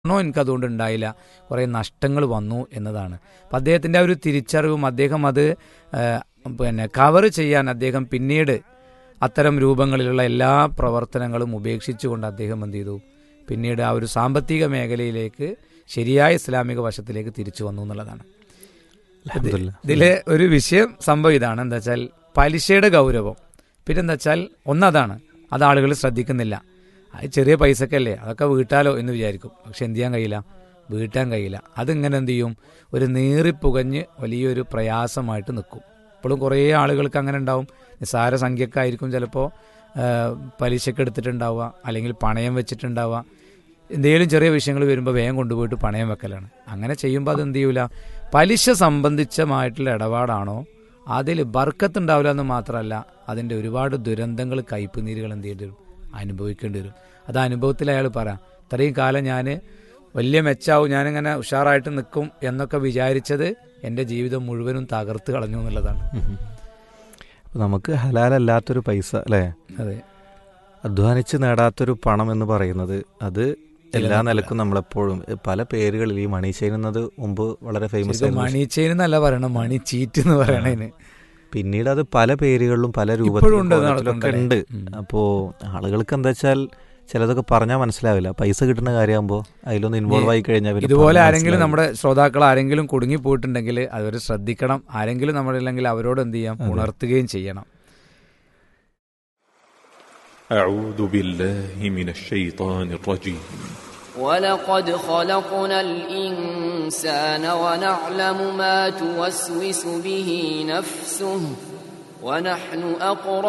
ഗുണമോ എനിക്ക് അതുകൊണ്ട് ഉണ്ടായില്ല കുറേ നഷ്ടങ്ങൾ വന്നു എന്നതാണ് അപ്പം അദ്ദേഹത്തിൻ്റെ ആ ഒരു തിരിച്ചറിവും അദ്ദേഹം അത് ആ, പിന്നെ കവർ ചെയ്യാൻ അദ്ദേഹം പിന്നീട് അത്തരം രൂപങ്ങളിലുള്ള എല്ലാ പ്രവർത്തനങ്ങളും ഉപേക്ഷിച്ചുകൊണ്ട് അദ്ദേഹം എന്ത് ചെയ്തു പിന്നീട് ആ ഒരു സാമ്പത്തിക മേഖലയിലേക്ക് ശരിയായ ഇസ്ലാമിക വശത്തിലേക്ക് തിരിച്ചു വന്നു എന്നുള്ളതാണ് അൽഹംദുലില്ലാ. ഇതിലെ ഒരു വിഷയം സംഭവം ഇതാണ് എന്താ വെച്ചാൽ പലിശയുടെ ഗൗരവം പിന്നെന്താ വെച്ചാൽ ഒന്നതാണ് അത് ആളുകൾ ശ്രദ്ധിക്കുന്നില്ല അത് ചെറിയ പൈസക്കല്ലേ അതൊക്കെ വീട്ടാലോ എന്ന് വിചാരിക്കും പക്ഷെ എന്ത് ചെയ്യാൻ കഴിയില്ല വീട്ടാൻ കഴിയില്ല അതിങ്ങനെ എന്ത് ചെയ്യും ഒരു നീറിപ്പുകഞ്ഞ് വലിയൊരു പ്രയാസമായിട്ട് നിൽക്കും ഇപ്പോഴും കുറേ ആളുകൾക്ക് അങ്ങനെ ഉണ്ടാവും നിസ്സാര സംഖ്യക്കായിരിക്കും ചിലപ്പോൾ പലിശക്ക് എടുത്തിട്ടുണ്ടാവുക അല്ലെങ്കിൽ പണയം വെച്ചിട്ടുണ്ടാവുക എന്തെങ്കിലും ചെറിയ വിഷയങ്ങൾ വരുമ്പോൾ വേഗം കൊണ്ടുപോയിട്ട് പണയം വെക്കലാണ് അങ്ങനെ ചെയ്യുമ്പോൾ അത് എന്ത് ചെയ്യൂല പലിശ സംബന്ധിച്ചമായിട്ടുള്ള ഇടപാടാണോ അതിൽ ബർക്കത്ത് ഉണ്ടാവില്ല എന്ന് മാത്രമല്ല അതിൻ്റെ ഒരുപാട് ദുരന്തങ്ങൾ കയ്പുനീരുകൾ എന്ത് ചെയ്യേണ്ടി വരും അനുഭവിക്കേണ്ടി വരും അത് അനുഭവത്തിൽ അയാൾ പറ ഇത്രയും കാലം ഞാൻ വലിയ മെച്ചാവും ഞാനിങ്ങനെ ഉഷാറായിട്ട് നിൽക്കും എന്നൊക്കെ വിചാരിച്ചത് എൻ്റെ ജീവിതം മുഴുവനും തകർത്ത് കളഞ്ഞു എന്നുള്ളതാണ് ഉം. അപ്പൊ നമുക്ക് ഹലാലല്ലാത്തൊരു പൈസ അല്ലേ അതെ അധ്വാനിച്ച് നേടാത്തൊരു പണം എന്ന് പറയുന്നത് അത് എല്ലാ നിലനിൽക്കില്ല. നിലക്കും നമ്മളെപ്പോഴും എ, പല പേരുകളിൽ ഈ മണി ചെയിൻ എന്നത് മുമ്പ് വളരെ ഫേമസ് ശരിക്കും ആയിരുന്നു മണി ചെയിൻ എന്നല്ല പറയണം മണി ചീറ്റ് എന്ന് പറയണതിന് പിന്നീട് അത് പല പേരുകളിലും പല ഇപ്പോഴും ഉണ്ട് അത് രൂപത്തിലൊക്കെ ഉണ്ട് നടക്കുന്നുണ്ട്. ഉം. അപ്പോൾ ആളുകൾക്ക് എന്താ വെച്ചാൽ ചിലതൊക്കെ പറഞ്ഞാൽ മനസ്സിലാവില്ല പൈസ കിട്ടുന്ന കാര്യമാകുമ്പോൾ അതിലൊന്ന് ഇൻവോൾവ് ആയി കഴിഞ്ഞാൽ പിന്നെ ഇതുപോലെ പറഞ്ഞാൽ ആരെങ്കിലും മനസ്സിലാവില്ല. നമ്മുടെ ശ്രോതാക്കൾ ആരെങ്കിലും കുടുങ്ങി പോയിട്ടുണ്ടെങ്കിൽ അവർ ശ്രദ്ധിക്കണം ആരെങ്കിലും നമ്മളില്ലെങ്കിൽ അവരോട് എന്ത് ചെയ്യാം അതെ. ഉണർത്തുകയും ചെയ്യണം أعوذ بالله من الشيطان الرجيم ولقد خلقنا الإنسان ونعلم ما توسوس به نفسه ونحن أقرب